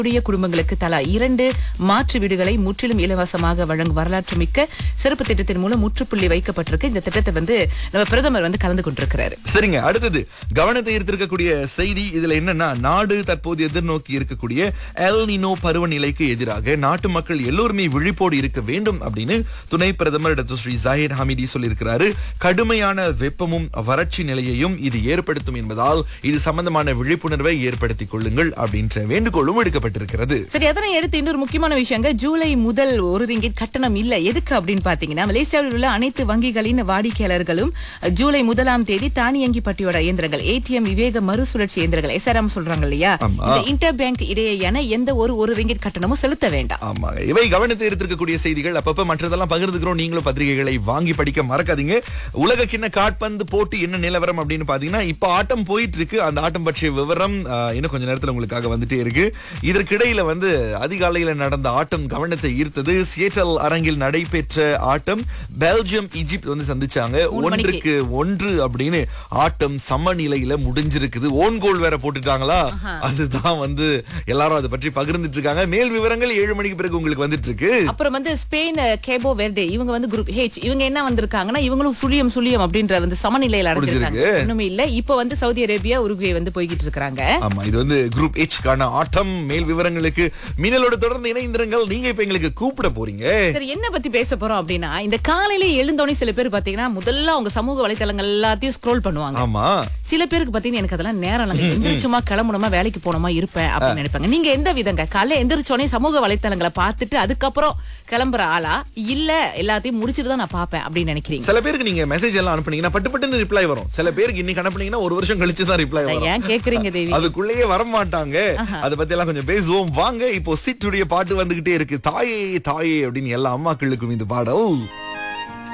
உடைய குடும்பங்களுக்கு தலா இரண்டு மாற்று வீடுகளை முற்றிலும் இலவசமாக வழங்கும் வரலாற்று மிக்க சிறப்பு திட்டத்தின் மூலம் முற்றுப்புள்ளி வைக்கப்பட்டிருக்கு இந்த திட்டத்தை வந்து நம்ம பிரதமர் வந்து கலந்து கொண்டிருக்கிறாரு சரிங்க அடுத்தது கவனத்தை ஈர்த்திருக்கக்கூடிய செய்தி இதுல என்னன்னா நாடு தற்போது எதிர்நோக்கி இருக்கக்கூடிய எல் நினோ பருவநிலைக்கு எதிராக நாட்டு மக்கள் எல்லோருமே விழிப்போடு இருக்க வேண்டும் அப்படின்னு துணை பிரதமர் டாக்டர் ஸ்ரீ ஜாகிர் ஹமிடி சொல்லியிருக்கிறாரு கடுமையான வெப்பமும் வறட்சி நிலையையும் இது ஏற்படுத்தும் என்பதால் இது சம்பந்தமான விழிப்புணர்வை ஏற்படுத்திக் கொள்ளுங்கள் அப்படின்ற வேண்டுகோளும் எடுக்கப்பட்டிருக்கிறது சரி அதனை அடுத்து இன்னொரு முக்கியமான விஷயங்க ஜூலை முதல் ஒரு ரிங்கிட் கட்டணம் இல்ல எதுக்கு அப்படின்னு பாத்தீங்கன்னா மலேசியாவில் உள்ள அனைத்து வங்கிகளின் வாடிக்கையாளர்களும் ஜூலை முதலாம் தேதி தானியங்கி பட்டியோட இயந்திரங்கள் ஏடிஎம் விவேக மறுசுழற்சி இயந்திரங்கள் எஸ்ஆர்எம் சொல்றாங்க இல்லையா ஆமா. இந்த இன்டர் பேங்க் இடையேயான எந்த ஒரு ஒரு ரிங்கிட் கட்டணமும் செலுத்த வேண்டாம் ஆமாங்க இவை கவனத்தை எடுத்திருக்கக்கூடிய செய்திகள் அப்பப்ப மற்றதெல்லாம் பகிர்ந்துக்கிறோம் நீங்களும் பத்திரிகைகளை வாங்கி படிக்க மறக்காதீங்க உலக கிண்ண காட்பந்து போட்டி என்ன நிலவரம் அப்படின்னு பாத்தீங்கன்னா இப்ப ஆட்டம் போயிட்டு இருக்கு அந்த ஆட்டம் பற்றிய விவரம் ஆஹ், இன்னும் கொஞ்ச நேரத்துல உங்களுக்காக வந்துட்டே இருக்கு இதற்கிடையில வந்து அதிகாலையில நடந்த ஆட்டம் கவனத்தை ஈர்த்தது சியேட்டல் அரங்கில் நடைபெற்ற ஆட்டம் பெல்ஜியம் ஈஜிப்ட் வந்து சந்திச்சாங்க மூணு மணிக்கு. ஒன்றுக்கு ஒன்று அப்படின்னு ஆட்டம் சமநிலையில முடிஞ்சிருக்குது ஓன் கோல் வேற போட்டுட்டாங்களா அதுதான் வந்து எல்லாரும் அதை பற்றி பகிர்ந்துட்டு இருக்காங்க மேல் விவரங்கள் ஏழு மணிக்கு பிறகு உங்களுக்கு வந்துட்டு இருக்கு அப்புறம் வந்து ஸ்பெயின் கேபோ வெர்டே இவங்க வந்து குரூப் ஹெச் இவங்க என்ன வந்திருக்காங்கன்னா இவங்களும் சுழியம் சுழியம் அப்படின்ற வந்து சமநிலையில அடைஞ்சிருக்காங்க முடிஞ்சிருக்கு. ஒண்ணுமே இல்ல இப்போ வந்து சவுதி அரேபியா உருகுவே வந்து போய்கிட்டு இருக்காங்க ஆமா இது வந்து குரூப் கான ஆட்டம் மேல் விவரங்களுக்கு மின்னலோட தொடர்ந்து இணைந்திருங்கள் நீங்க இப்ப எங்களுக்கு கூப்பிட போறீங்க சரி என்ன பத்தி பேச போறோம் அப்படின்னா இந்த காலையில எழுந்தோடனே சில பேர் பாத்தீங்கன்னா முதல்ல அவங்க சமூக வலைத்தளங்கள் எல்லாத்தையும் ஸ்க்ரோல் பண்ணுவாங்க ஆமா சில பேருக்கு பாத்தீங்கன்னா எனக்கு அதெல்லாம் நேரம் இல்லைங்க எந்திரிச்சுமா கிளம்பணுமா வேலைக்கு போனோமா இருப்பேன் அப்படின்னு நினைப்பாங்க நீங்க எந்த விதங்க காலையில எந்திரிச்சோடனே சமூக வலைத்தளங்களை பார்த்துட்டு அதுக்கப்புறம் கிளம்புற ஆளா இல்ல எல்லாத்தையும் முடிச்சிட்டு தான் நான் பாப்பேன் அப்படின்னு நினைக்கிறீங்க சில பேருக்கு நீங்க மெசேஜ் எல்லாம் அனுப்புனீங்கன்னா பட்டு பட்டுன்னு ரிப்ளை வரும் சில பேருக்கு இன்னைக்கு அனுப்புனீங்கன்னா ஒரு வருஷம் கழிச்சு தான் ரிப்ளை அதை வரும் ஏன் கேக்குறீங்க தேவி அதுக்குள்ளேயே வர மாட்டாங்க அத பத்தி எல்லாம் கொஞ்சம் பேசுவோம் வாங்க இப்போ சிட்டுடைய பாட்டு வந்துகிட்டே இருக்கு தாயே தாயே அப்படின்னு எல்லா அம்மாக்களுக்கும் இந்த பாடம்